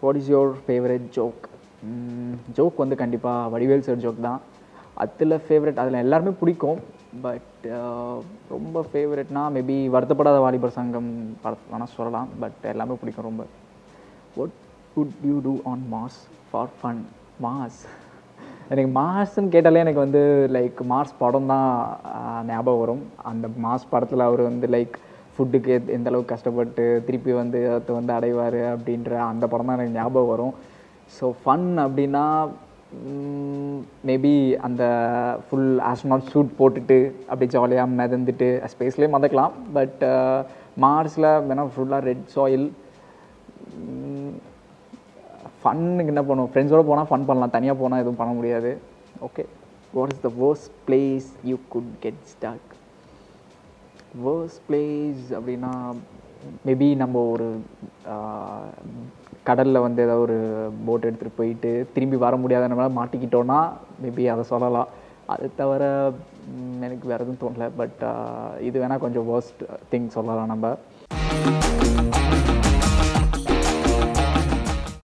what is your favourite joke joke வந்து கண்டிப்பாக Vadivel sir joke தான் அதில் ஃபேவரட் அதில் எல்லாருமே பிடிக்கும் பட் ரொம்ப ஃபேவரட்னா மேபி வருத்தப்படாத வாலிபர் சங்கம் படத்தை வேணால் சொல்லலாம் பட் எல்லாமே பிடிக்கும் ரொம்ப what would you do on Mars for fun Mars எனக்கு மாஸ்ன்னு கேட்டாலே எனக்கு வந்து லைக் மாஸ் படம் தான் ஆஹ், ஞாபகம் வரும் அந்த மாஸ் படத்தில் அவர் வந்து லைக் ஃபுட்டுக்கு எந்த அளவுக்கு கஷ்டப்பட்டு திருப்பி வந்து அதை வந்து அடைவார் அப்படின்ற அந்த படம் தான் எனக்கு ஞாபகம் வரும் ஸோ ஃபன் அப்படின்னா மேபி அந்த ஃபுல் ஆஸ்ட்ரோனாட் சூட் போட்டுட்டு அப்படி ஜாலியாக மிதந்துட்டு ஸ்பேஸ்லேயே மதக்கலாம் பட் மார்ஸில் வேணால் ஃபுல்லாக ரெட் சாயில் ஃபன்னுக்கு என்ன பண்ணுவோம் ஃப்ரெண்ட்ஸோடு போனால் ஃபன் பண்ணலாம் தனியாக போனால் எதுவும் பண்ண முடியாது okay what is the worst place you could get stuck worst place அப்படின்னா மேபி நம்ம ஒரு கடலில் வந்து ஏதாவது ஒரு போட் எடுத்துகிட்டு போயிட்டு திரும்பி வர முடியாத நம்ம மாட்டிக்கிட்டோன்னா மேபி அதை சொல்லலாம் அது தவிர ம், எனக்கு வேறு எதுவும் தோணல பட் இது வேணால் கொஞ்சம் worst திங் சொல்லலாம் நம்ம